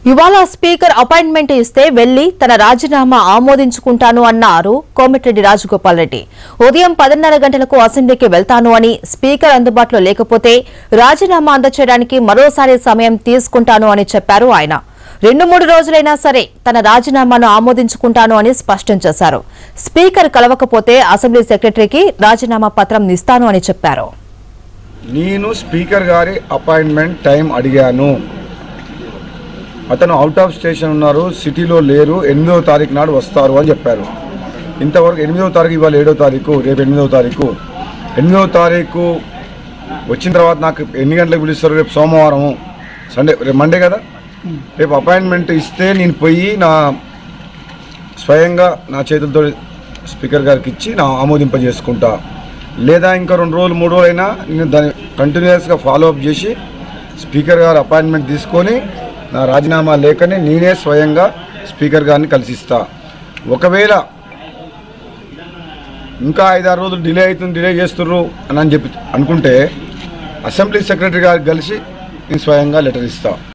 ఇవాళ speaker appointment ఇస్తే వెళ్లి తన రాజీనామా ఆమోదించుకుంటాను అన్నారు కోమటిరెడ్డి రాజగోపాల్ రెడ్డి ఉదయం పదిన్నర గంటలకు అసెంబ్లీకి వెళ్తాను అని స్పీకర్ అందుబాటులో లేకపోతే రాజీనామా అందచేయడానికి మరోసారి సమయం తీసుకుంటాను అని చెప్పారు ఆయన రెండు మూడు రోజులైనా సరే తన రాజీనామాను ఆమోదించుకుంటాను అని స్పష్టం చేశారు స్పీకర్ కలవకపోతే అసెంబ్లీ సెక్రటరీకి రాజీనామా పత్రం ఇస్తాను అని చెప్పారు నేను స్పీకర్ గారి అపాయింట్మెంట్ టైం అడిగాను అతను అవుట్ ఆఫ్ స్టేషన్ ఉన్నారు సిటీలో లేరు ఎనిమిదవ తారీఖు నాడు వస్తారు అని చెప్పారు ఇంతవరకు ఎనిమిదవ తారీఖు ఇవాళ ఏడో తారీఖు రేపు ఎనిమిదవ తారీఖు ఎనిమిదవ తారీఖు వచ్చిన తర్వాత నాకు ఎన్ని గంటలకు పిలుస్తారు రేపు సోమవారం సండే రేపు మండే కదా రేపు అపాయింట్మెంట్ ఇస్తే నేను పోయి నా స్వయంగా నా చేతులతో స్పీకర్ గారికి ఇచ్చి నా ఆమోదింపజేసుకుంటా లేదా ఇంకా రెండు రోజులు మూడు రోజులైనా నేను దాన్ని కంటిన్యూస్గా ఫాలో అప్ చేసి స్పీకర్ గారు అపాయింట్మెంట్ తీసుకొని నా రాజీనామా లేఖని నేనే స్వయంగా స్పీకర్ గారిని కలిసిస్తా ఒకవేళ ఇంకా ఐదారు రోజులు డిలే అవుతుంది డిలే చేస్తుర్రు అని అని చెప్పి అనుకుంటే అసెంబ్లీ సెక్రటరీ గారికి కలిసి నేను స్వయంగా లెటర్ ఇస్తా